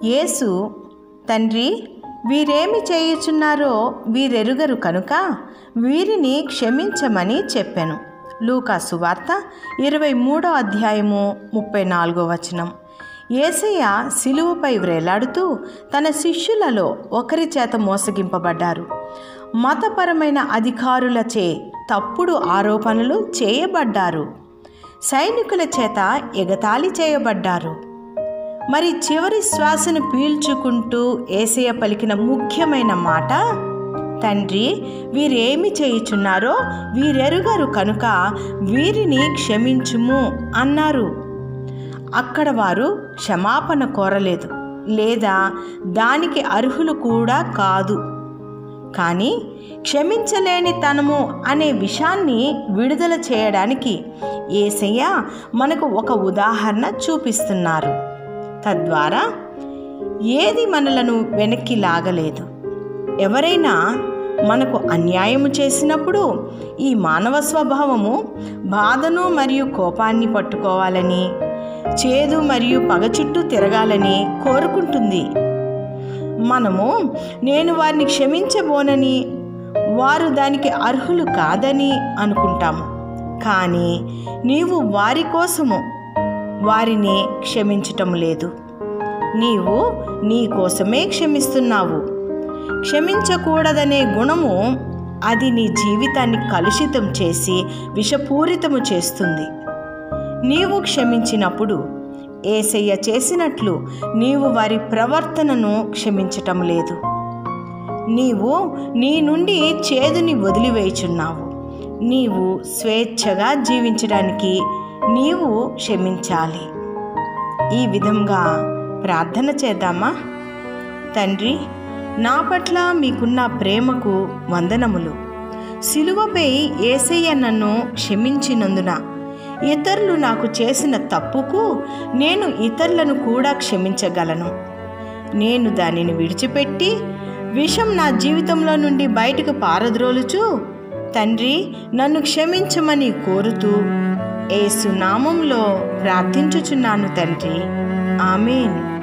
యేసు తండ్రి వీరేమి చేయుచున్నారో వీరెరుగరు కనుక వీరిని క్షమించమని చెప్పాను లూకా సువార్త ఇరవై మూడో అధ్యాయము ముప్పై నాలుగో వచనం ఏసయ్య సిలువపై వ్రేలాడుతూ తన శిష్యులలో ఒకరి చేత మోసగింపబడ్డారు మతపరమైన అధికారులచే తప్పుడు ఆరోపణలు చేయబడ్డారు సైనికుల చేత ఎగతాళి చేయబడ్డారు మరి చివరి శ్వాసను పీల్చుకుంటూ ఏసయ్య పలికిన ముఖ్యమైన మాట తండ్రి వీరేమి చేయుచున్నారో వీరెరుగరు కనుక వీరిని క్షమించుము అన్నారు అక్కడ వారు క్షమాపణ కోరలేదు లేదా దానికి అర్హులు కూడా కాదు కానీ క్షమించలేని తనము అనే విషయాన్ని విడుదల చేయడానికి ఏసయ్య మనకు ఒక ఉదాహరణ చూపిస్తున్నారు తద్వారా ఏది మనలను వెనక్కి లాగలేదు ఎవరైనా మనకు అన్యాయము చేసినప్పుడు ఈ మానవ స్వభావము బాధను మరియు కోపాన్ని పట్టుకోవాలని చేదు మరియు పగ చుట్టూ తిరగాలని కోరుకుంటుంది మనము నేను వారిని క్షమించబోనని వారు దానికి అర్హులు కాదని అనుకుంటాము కానీ నీవు వారి కోసము వారిని క్షమించటం లేదు నీవు నీ కోసమే క్షమిస్తున్నావు క్షమించకూడదనే గుణము అది నీ జీవితాన్ని కలుషితం చేసి విషపూరితము చేస్తుంది నీవు క్షమించినప్పుడు ఏసయ్య చేసినట్లు నీవు వారి ప్రవర్తనను క్షమించటం లేదు నీవు నీ నుండి చేదుని వదిలివేయుచున్నావు నీవు స్వేచ్ఛగా జీవించడానికి నీవు క్షమించాలి ఈ విధంగా ప్రార్థన చేద్దామా తండ్రి నా పట్ల మీకున్న ప్రేమకు వందనములు సిలువపై ఏసయ్య నన్ను క్షమించినందున ఇతరులు నాకు చేసిన తప్పుకు నేను ఇతరులను కూడా క్షమించగలను నేను దానిని విడిచిపెట్టి విషం నా జీవితంలో నుండి బయటకు పారద్రోలుచు తండ్రి నన్ను క్షమించమని కోరుతూ ఏసు నామంలో ప్రార్థించుచున్నాను తండ్రి ఆమెన్